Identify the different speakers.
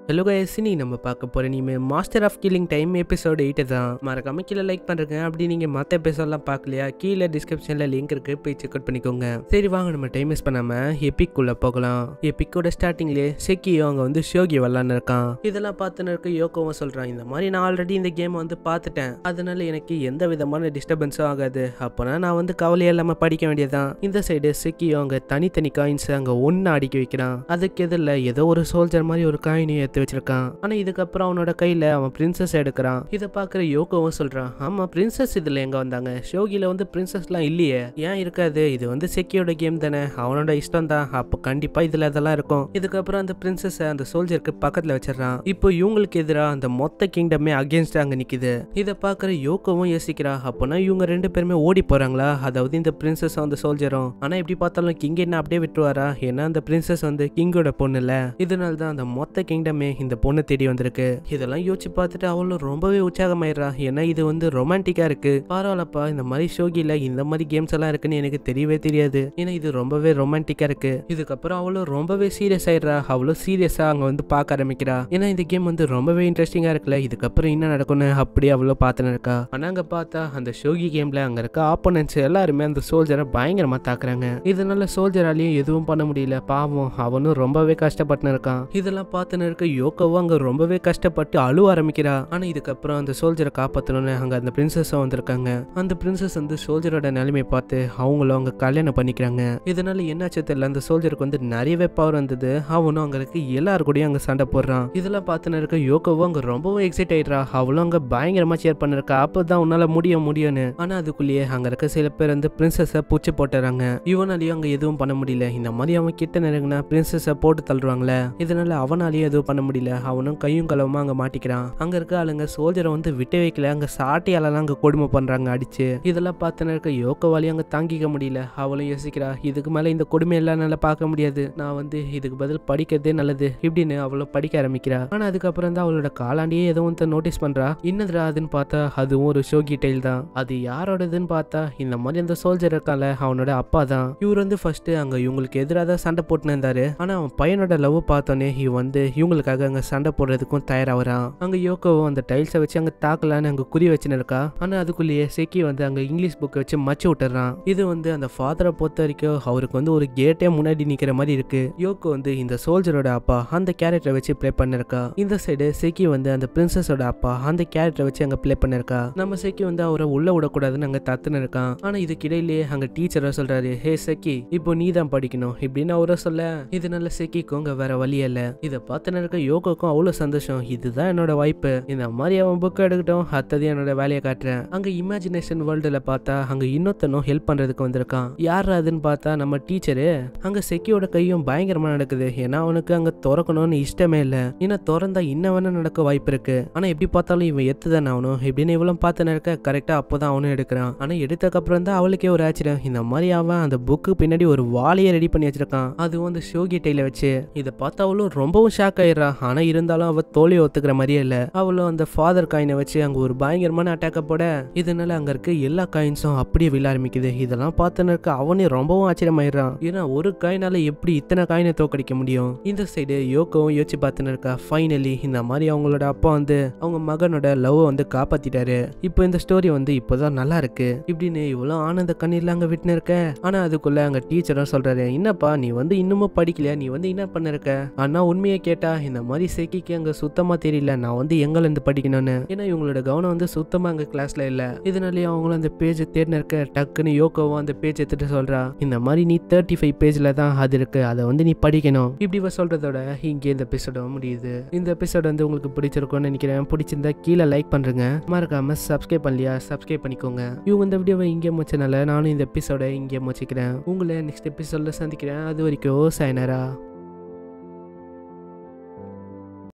Speaker 1: hello cine நம்ம பார்க்க போற நீமே master of killing time episode eight தான் மறக்காம கீழே லைக் பண்றேங்க அப்படி நீங்க மற்ற எபிசோட்லாம் பார்க்கலையா கீழே டிஸ்கிரிப்ஷன்ல லிங்க் இருக்கு போய் செக் அவுட் பண்ணிக்கோங்க சரி வாங்க நம்ம டைம் வேஸ்ட் பண்ணாம எபிக் குள்ள போகலாம் எபிக்கோட ஸ்டார்டிங்லேயே செக்கியோ அங்க வந்து ஷோகி விளாண்டு இருக்கான் இதெல்லாம் பார்த்துன்னு இருக்க யோகோவும் சொல்றான் இந்த மாதிரி நான் ஆல்ரெடி இந்த கேம் வந்து பார்த்துட்டேன் அதனால எனக்கு எந்த விதமான டிஸ்டர்பன்ஸும் ஆகாது அப்போனா நான் வந்து கவலையே இல்லாம படிக்க வேண்டியதுதான் இந்த சைடு செக்கியோ அங்க தனித்தனி காயின்ஸ் அங்க ஒன்னு அடிக்க வைக்கிறான் அதுக்கு எதிரில் ஏதோ ஒரு சோல்ஜர் மாதிரி ஒரு காயினையும் எடுத்து வச்சிருக்கான் ஆனா இதுக்கப்புறம் அவனோட கையில அவன் பிரின்சஸ் எடுக்கிறான் இதை பாக்குற யோகோவும் சொல்றான் ஆமா பிரின்சஸ் இதுல எங்க வந்தாங்க ஷோகில வந்து பிரின்சஸ்லாம் இல்லையே ஏன் இருக்காது இது வந்து செக்கியோட கேம் தானே அவனோட இஷ்டம் தான் அப்போ கண்டிப்பா இதுல அதெல்லாம் இருக்கும் இதுக்கப்புறம் அந்த பிரின்சஸ் அந்த சோல்ஜருக்கு பக்கத்துல வச்சிடறான் இப்போ இவங்களுக்கு எதிராக அந்த மொத்த கிங்டமே அகேன்ஸ்ட் அங்க நிக்குது இதை பாக்குற யோகோவும் யோசிக்கிறா அப்போனா இவங்க ரெண்டு பேருமே ஓடி போறாங்களா அதாவது இந்த பிரின்சஸ் அந்த சோல்ஜரும் ஆனா எப்படி பார்த்தாலும் கிங் என்ன அப்படியே விட்டுருவாரா ஏன்னா அந்த பிரின்சஸ் வந்து கிங்கோட பொண்ணு இல்ல இதனால தான் அந்த மொத்த கிங்டமே இந்த பொண்ணு தேடி வந்திருக்கு இதெல்லாம் யோசிச்சு பார்த்துட்டு அவளும் ரொம்பவே உற்சாகமாயிடுறா ஏன்னா இது வந்து ரொமான்டிக்கா இருக்கு பரவாயில்லப்பா இந்த மாதிரி ஷோகில இந்த மாதிரி கேம்ஸ் எல்லாம் இருக்குன்னு எனக்கு தெரியவே தெரியாது ஏன்னா இது ரொம்பவே ரொமான்டிக்கா இருக்கு இதுக்கப்புறம் அவளும் ரொம்பவே சீரியஸ் ஆயிடுறா அவளும் சீரியஸா அங்க வந்து பார்க்க ஆரம்பிக்கிறா ஏன்னா இந்த கேம் வந்து ரொம்பவே இன்ட்ரெஸ்டிங்கா இருக்குல்ல இதுக்கப்புறம் என்ன நடக்கும்னு அப்படியே அவ்வளோ பார்த்துன்னு இருக்கா ஆனா அங்க பார்த்தா அந்த ஷோகி கேம்ல அங்க இருக்க ஆப்போனன்ஸ் எல்லாருமே அந்த சோல்ஜரை பயங்கரமா தாக்குறாங்க இதனால சோல்ஜராலையும் எதுவும் பண்ண முடியல பாவம் அவனும் ரொம்பவே கஷ்டப்பட்டு இருக்கான் இதெல்லாம் பார்த்துன்னு இருக்க யோகோவும் அங்க ரொம்பவே கஷ்டப்பட்டு அழுவ ஆரம்பிக்கிறா ஆனா இதுக்கப்புறம் அந்த சோல்ஜரை காப்பாத்தணும்னு அங்க அந்த பிரின்சஸும் வந்திருக்காங்க அந்த பிரின்சஸ் வந்து சோல்ஜரோட நிலைமையை பார்த்து அவங்களும் அங்க கல்யாணம் பண்ணிக்கிறாங்க இதனால என்னாச்சு தெரியல அந்த சோல்ஜருக்கு வந்து நிறையவே பவர் வந்தது அவனும் அங்க இருக்க எல்லாரு கூடயும் அங்க சண்டை போடுறான் இதெல்லாம் பார்த்துன்னு இருக்க யோகோவும் அங்க ரொம்பவும் எக்ஸைட் ஆயிடுறா அவளும் அங்க பயங்கரமா சேர் பண்ணிருக்கா அப்பதான் உன்னால முடியும் முடியும்னு ஆனா அதுக்குள்ளேயே அங்க இருக்க சில பேர் வந்து பிரின்சஸ பூச்சி போட்டுறாங்க இவனாலையும் அங்க எதுவும் பண்ண முடியல இந்த மாதிரி அவன் கிட்ட நெருங்கினா பிரின்சஸ போட்டு தள்ளுவாங்களே இதனால அவனாலையும் எதுவும் பண்ண முடியல அவனும் கையும் களவுமா அங்க மாட்டிக்கிறான் அங்க இருக்க ஆளுங்க சோல்ஜரை வந்து விட்டு வைக்கல அங்க சாட்டியாலலாம் அங்க கொடுமை பண்றாங்க அடிச்சு இதெல்லாம் பார்த்துன்னு இருக்க யோகவாலையும் அங்க தாங்கிக்க முடியல அவளும் யோசிக்கிறா இதுக்கு மேல இந்த கொடுமை எல்லாம் என்னால பார்க்க முடியாது நான் வந்து இதுக்கு பதில் படிக்கிறதே நல்லது இப்படின்னு அவளும் படிக்க ஆரம்பிக்கிறா ஆனா அதுக்கப்புறம் தான் அவளோட காலாண்டியே ஏதோ வந்து நோட்டீஸ் பண்றா என்னதுடா அதுன்னு பார்த்தா அதுவும் ஒரு ஷோகி டைல் தான் அது யாரோடதுன்னு பார்த்தா இந்த மாதிரி அந்த சோல்ஜர் இருக்கான்ல அவனோட அப்பா தான் இவர் வந்து ஃபர்ஸ்ட் அங்க இவங்களுக்கு எதிராக தான் சண்டை போட்டுன்னு இருந்தாரு ஆனா அவன் பையனோட லவ் பார்த்தோன்னே இவன் வந்து இவங்களுக்காக அங்க சண்டை போடுறதுக்கும் தயாராகிறான் அங்க யோகோவும் அந்த டைல்ஸை வச்சு அங்க தாக்கலான்னு அங்க குறி வச்சுன்னு இருக்கா ஆனா அதுக்குள்ளேயே செக்கி வந்து அங்க இங்கிலீஷ் புக்கை வச்சு மச்சு விட்டுறான் இது வந்து அந்த ஃபாதரை பொறுத்த வரைக்கும் அவருக்கு வந்து ஒரு கேட்டே முன்னாடி நிக்கிற மாதிரி இருக்கு யோகோ வந்து இந்த சோல்ஜரோட அப்பா அந்த கேரக்டரை வச்சு ப்ளே பண்ணிருக்கா இந்த சைடு செக்கி வந்து அந்த பிரின்சஸோட அப்பா அந்த கேரக்டரை வச்சு அங்க ப்ளே பண்ணிருக்கா நம்ம செக்கி வந்து அவரை உள்ள விடக்கூடாதுன்னு அங்க தத்துன்னு இருக்கான் ஆனா இதுக்கு இடையிலேயே அங்க டீச்சரை சொல்றாரு ஹே செக்கி இப்போ நீ தான் படிக்கணும் இப்படின்னு அவரை சொல்ல இதனால செக்கிக்கும் அங்க வேற வழி இல்ல இதை பார்த்துன்னு இருக்க யோகோக்கும் அவ்வளவு சந்தோஷம் இதுதான் என்னோட வாய்ப்பு இந்த மாதிரி அவன் புக் எடுக்கட்டும் அத்தது என்னோட வேலையை காட்டுறேன் அங்க இமேஜினேஷன் வேர்ல்டுல பார்த்தா அங்க இன்னொருத்தனும் ஹெல்ப் பண்றதுக்கு வந்திருக்கான் யார் அதுன்னு பார்த்தா நம்ம டீச்சரு அங்க செக்கியோட கையும் பயங்கரமா நடக்குது ஏன்னா அவனுக்கு அங்க திறக்கணும்னு இஷ்டமே இல்ல ஏன்னா திறந்தா இன்ன வேணா நடக்க வாய்ப்பு இருக்கு ஆனா எப்படி பார்த்தாலும் இவன் எத்துதானே ஆகணும் இப்படின்னு இவளும் பார்த்து இருக்க கரெக்டா அப்போதான் அவனும் எடுக்கிறான் ஆனா எடுத்ததுக்கு அப்புறம் தான் அவளுக்கே ஒரு ஆச்சரியம் இந்த மாதிரி அவன் அந்த புக்கு பின்னாடி ஒரு வாழையை ரெடி பண்ணி வச்சிருக்கான் அது வந்து ஷோகி டைல வச்சு இதை பார்த்து அவளும் ரொம்பவும் ஷாக் ஆயிடுறா ஆனா இருந்தாலும் அவ தோல்வியை ஒத்துக்கிற மாதிரியே இல்ல அவளும் அந்த ஃபாதர் காயினை வச்சு அங்க ஒரு பயங்கரமான அட்டாக்க போட இதனால அங்க இருக்க எல்லா காயின்ஸும் அப்படியே விழ ஆரம்பிக்குது இதெல்லாம் பார்த்துன்னு இருக்க அவனே ரொம்பவும் ஆச்சரியமாயிடுறான் ஏன்னா ஒரு காயினால எப்படி இத்தனை காயினை தோக்கடிக்க முடியும் இந்த சைடு யோகவும் யோசிச்சு பார்த்துன்னு இருக்கா ஃபைனலி இந்த மாதிரி அவங்களோட அப்பா வந்து அவங்க மகனோட லவ் வந்து காப்பாத்திட்டாரு இப்போ இந்த ஸ்டோரி வந்து இப்போதான் நல்லா இருக்கு இப்படின்னு இவ்வளோ ஆனந்த கண்ணீர்ல அங்க விட்டுன்னு இருக்க ஆனா அதுக்குள்ள அங்க டீச்சரும் சொல்றாரு என்னப்பா நீ வந்து இன்னமும் படிக்கலையா நீ வந்து என்ன பண்ணிருக்க ஆனா உண்மையை கேட்டா இந்த மாதிரி செக்கிக்கு அங்க சுத்தமா தெரியல நான் வந்து எங்க இருந்து படிக்கணும்னு ஏன்னா இவங்களோட கவனம் வந்து சுத்தமா அங்க கிளாஸ்ல இல்ல இதனாலேயே அவங்களும் அந்த பேஜ் தேடின இருக்க டக்குன்னு யோகோவும் அந்த பேஜ் எடுத்துட்டு சொல்றா இந்த மாதிரி நீ தேர்ட்டி ஃபைவ் பேஜ்ல தான் அது இருக்கு அதை வந்து நீ படிக்கணும் இப்படி இவ சொல்றதோட இங்கே இந்த எபிசோட முடியுது இந்த எபிசோட் வந்து உங்களுக்கு பிடிச்சிருக்கும்னு நினைக்கிறேன் பிடிச்சிருந்தா கீழே லைக் பண்றேங்க மறக்காம சப்ஸ்கிரைப் பண்ணலையா சப்ஸ்கிரைப் பண்ணிக்கோங்க இவங்க இந்த வீடியோவை இங்கே முடிச்சனால நானும் இந்த எபிசோட இங்கே முடிச்சுக்கிறேன் உங்களை நெக்ஸ்ட் எபிசோட்ல சந்திக்கிறேன் அது வரைக்கும் சைனரா